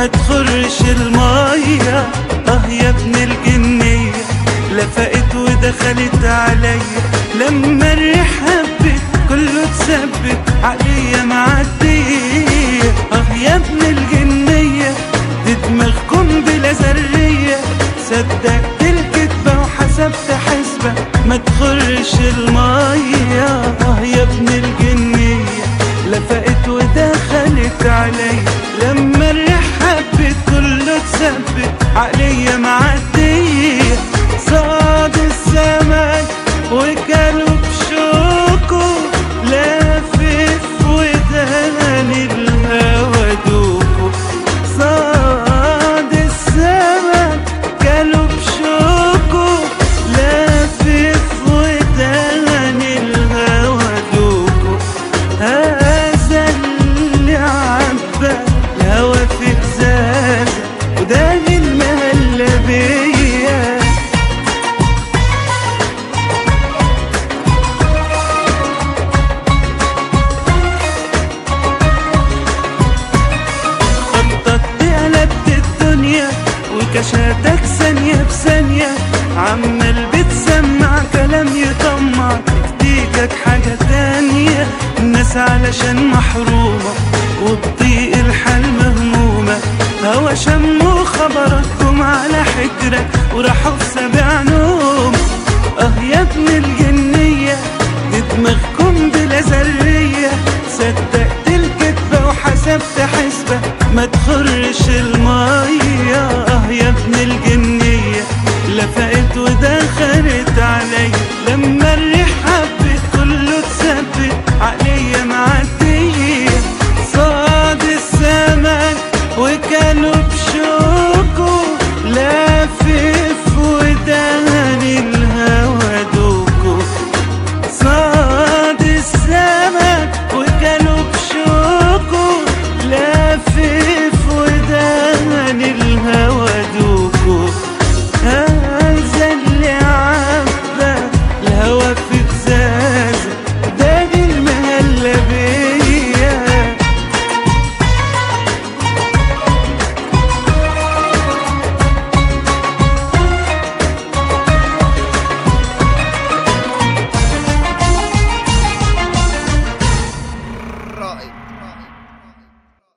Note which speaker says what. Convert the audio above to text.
Speaker 1: ما تخرش المية اه يا ابن الجنية لفقت ودخلت عليا لما الريح هبت كله اتثبت عليا معدية اه يا ابن الجنية دي دماغكم بلا ذرية صدقت الكدبة وحسبت حسبة ما تخرش المية اه يا ابن الجنية لفقت ودخلت عليا لما الريح هبت كله اتثبت عليا معدية صاد السماء وكلوا بشوكه لافف وداني الهوى دوكو صاد السماء كلوا بشوكه لافف وداني الهوى دوكو هذا اللي عبى الهوى في ازازه وداني المهلبيه خططت قلبت الدنيا وكشاتك ثانية بثانية عمال بتسمع كلام يطمع تكتيكك حاجة تانية الناس علشان محرومة وبضيق الحال مهمومة هوا شموا خبراتكم على حجرك وراحوا في سبيل